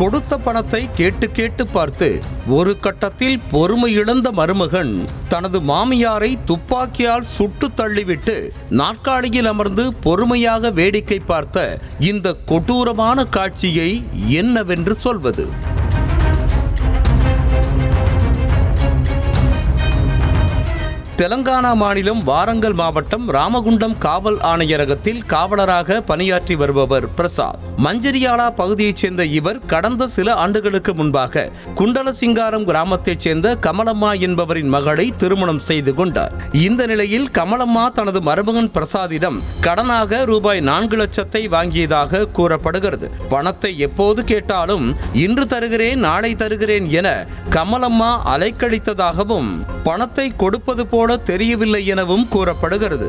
கொடுத்த பணத்தை கேட்டு கேட்டு பார்த்து ஒரு கட்டத்தில் பொறுமை இழந்த மருமகன் தனது மாமியாரை துப்பாக்கியால் சுட்டு தள்ளிவிட்டு நாற்காலியில் அமர்ந்து பொறுமையாக வேடிக்கை பார்த்த இந்த கொடூரமான காட்சியை என்னவென்று சொல்வது தெலங்கானா மாநிலம் வாரங்கல் மாவட்டம் ராமகுண்டம் காவல் ஆணையரகத்தில் காவலராக பணியாற்றி வருபவர் பிரசாத் மஞ்சரியாலா பகுதியைச் சேர்ந்த இவர் கடந்த சில ஆண்டுகளுக்கு முன்பாக குண்டலசிங்காரம் கிராமத்தைச் சேர்ந்த கமலம்மா என்பவரின் மகளை திருமணம் செய்து கொண்டார் இந்த நிலையில் கமலம்மா தனது மருமகன் பிரசாதிடம் கடனாக ரூபாய் நான்கு லட்சத்தை வாங்கியதாக கூறப்படுகிறது பணத்தை எப்போது கேட்டாலும் இன்று தருகிறேன் நாளை தருகிறேன் என கமலம்மா அலைக்கழித்ததாகவும் பணத்தை கொடுப்பது போல தெரியவில்லை எனவும் கூறப்படுகிறது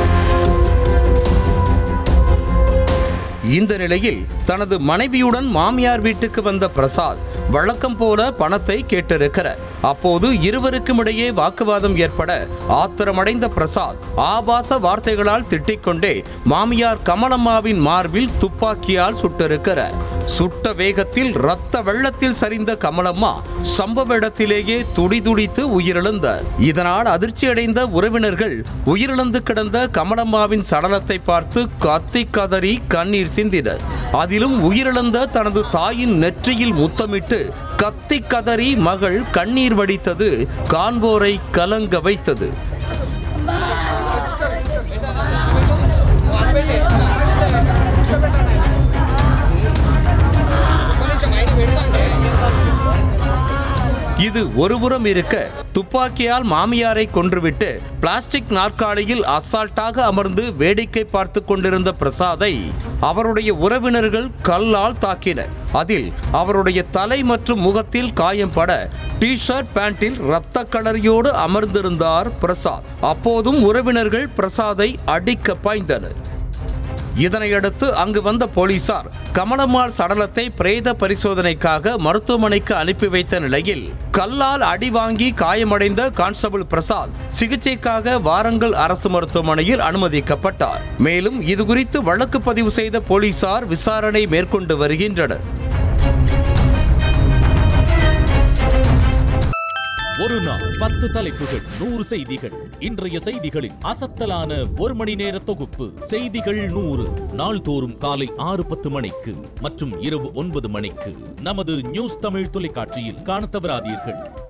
இந்த நிலையில் தனது மனைவியுடன் மாமியார் வீட்டுக்கு வந்த பிரசாத் வழக்கம் போல பணத்தை கேட்டிருக்கிறார் அப்போது இருவருக்கும் இடையே வாக்குவாதம் ஏற்பட ஆத்திரமடைந்த பிரசாத் ஆபாச வார்த்தைகளால் திட்டிக்கொண்டே மாமியார் கமலம்மாவின் மார்பில் துப்பாக்கியால் சுட்டிருக்கிறார் சுட்ட வேகத்தில் ரத்த வெள்ளத்தில் சரிந்த கமலம்மா சம்பவ இடத்திலேயே துடிதுடித்து உயிரிழந்தார் இதனால் அதிர்ச்சியடைந்த உறவினர்கள் உயிரிழந்து கிடந்த கமலம்மாவின் சடலத்தை பார்த்து கத்தி கதறி கண்ணீர் சிந்தினர் அதிலும் உயிரிழந்த தனது தாயின் நெற்றியில் முத்தமிட்டு கத்தி கதறி மகள் கண்ணீர் வடித்தது காண்போரை கலங்க வைத்தது இது ஒருபுறம் இருக்க துப்பாக்கியால் மாமியாரை கொன்றுவிட்டு பிளாஸ்டிக் நாற்காலியில் அசால்ட்டாக அமர்ந்து வேடிக்கை பார்த்து கொண்டிருந்த பிரசாதை அவருடைய உறவினர்கள் கல்லால் தாக்கினர் அதில் அவருடைய தலை மற்றும் முகத்தில் காயம் பட டி ஷர்ட் பேண்டில் இரத்த கலரியோடு அமர்ந்திருந்தார் பிரசாத் அப்போதும் உறவினர்கள் பிரசாதை அடிக்க பாய்ந்தனர் இதனையடுத்து அங்கு வந்த போலீசார் கமலம்மாள் சடலத்தை பிரேத பரிசோதனைக்காக மருத்துவமனைக்கு அனுப்பி வைத்த நிலையில் கல்லால் அடி வாங்கி காயமடைந்த கான்ஸ்டபிள் பிரசாத் சிகிச்சைக்காக வாரங்கல் அரசு மருத்துவமனையில் அனுமதிக்கப்பட்டார் மேலும் இதுகுறித்து வழக்கு பதிவு செய்த போலீசார் விசாரணை மேற்கொண்டு வருகின்றனர் ஒரு நாள் பத்து தலைப்புகள் நூறு செய்திகள் இன்றைய செய்திகளின் அசத்தலான ஒரு மணி நேர தொகுப்பு செய்திகள் நூறு நாள்தோறும் காலை ஆறு பத்து மணிக்கு மற்றும் இரவு ஒன்பது மணிக்கு நமது நியூஸ் தமிழ் தொலைக்காட்சியில் காணத் தவறாதீர்கள்